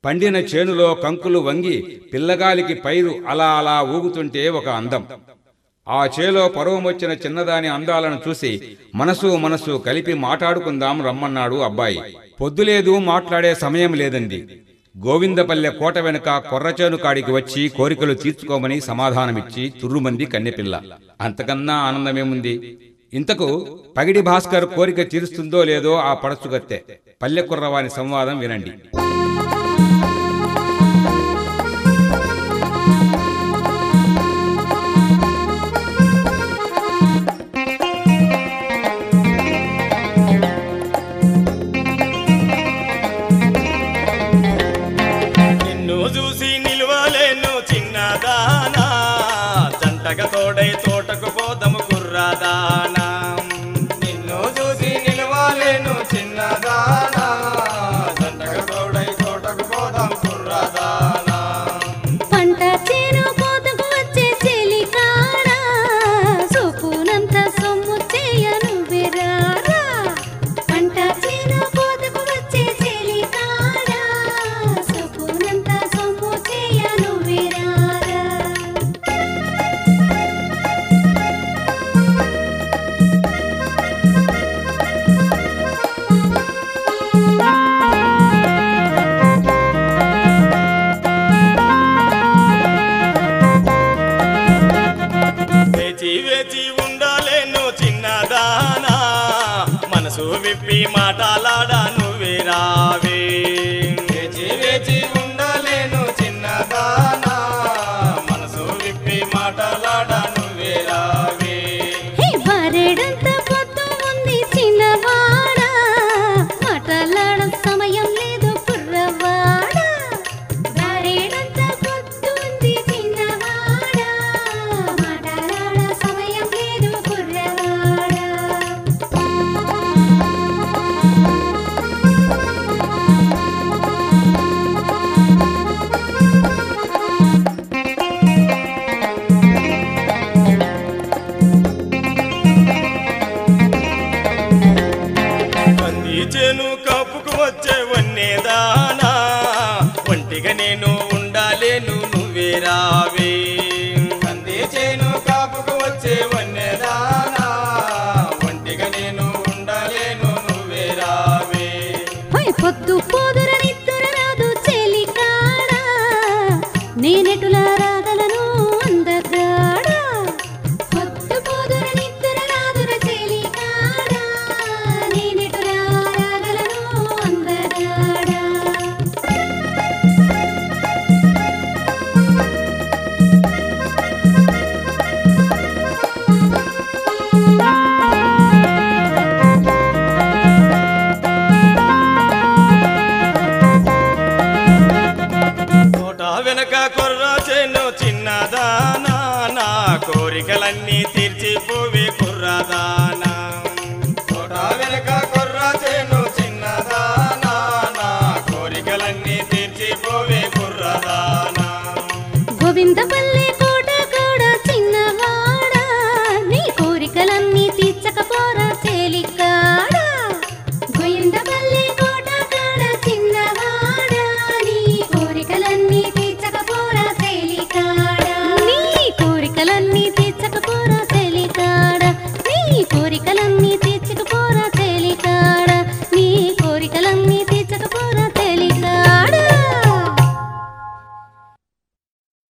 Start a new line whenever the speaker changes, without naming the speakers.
పండిన చేనులో కంకులు వంగి పిల్లగాలికి పైరు అలా అలా ఊగుతుంటే ఒక అందం ఆ చేలో పరువమొచ్చిన చిన్నదాని అందాలను చూసి మనసు మనసు కలిపి మాట్లాడుకుందాం రమ్మన్నాడు అబ్బాయి పొద్దులేదు మాట్లాడే సమయం లేదండి గోవిందపల్లె కోట వెనుక కొర్రచేను కాడికి వచ్చి కోరికలు తీర్చుకోమని సమాధానమిచ్చి తుర్రుమంది కన్నెపిల్ల అంతకన్నా ఆనందమేముంది ఇంతకు పగిడి భాస్కర్ కోరిక తీరుస్తుందో లేదో ఆ పడచుగత్తె పల్లె కుర్రవాని సంవాదం వినండి
నిన్ను చూసి నిలవలేను చిన్నదానా జంటగా తోడై తోటకు పోదము కుర్రాదానా నిన్ను చూసి నిలవలేను చిన్నదానా జంటగా తోడై తోటకు పోదాం కుర్రాదానా
పంట చేను కోతకు వచ్చే చెలికాడా సోపునంత సొమ్ము చేయను విరారా పంట చేను కోతకు వచ్చే చెలికాడా సోపునంత సొమ్ము చేయను విరారా
వేచి వేచి ఉండాలేను చిన్నదానా మనసు విప్పి మాటలాడా నువ్వే రావే వేచి వేచి ఉండాలేను చిన్నదానా మనసు విప్పి మాటలాడా నువ్వే రావే
హే బరెడంత పొద్దు ఉంది చిన్నవాడా మాటలాడ సమయం లేదు కుర్రవాడా బరెడంత పొద్దు ఉంది చిన్నవాడా మాటలాడ సమయం లేదు కుర్రవాడా
కంది చేను కాపుకు వచ్చే వన్నేదానా ఒంటిగా నేను ఉండాలేను నువ్వే రావే కంది చేను కాపుకు వచ్చే వన్నేదానా ఒంటిగా నేను ఉండాలేను నువ్వే రావే
హోయ్ పొద్దు పోదుర నిద్దుర రాదు చెలికాడా నేనెటులా రాగలను అందగాడా పొద్దు పోదుర నిద్దుర రాదుర చెలికాడా నేనెటులా రాగలను అందగాడా
తోట వెనక కొర్ర చేను చిన్నదానా నా కోరికలన్నీ తీర్చిపోవే కుర్రదానా తోట వెనక కొర్ర చేను చిన్నదానా నా కోరికలన్నీ తీర్చిపోవే కుర్రదానా
గోవింద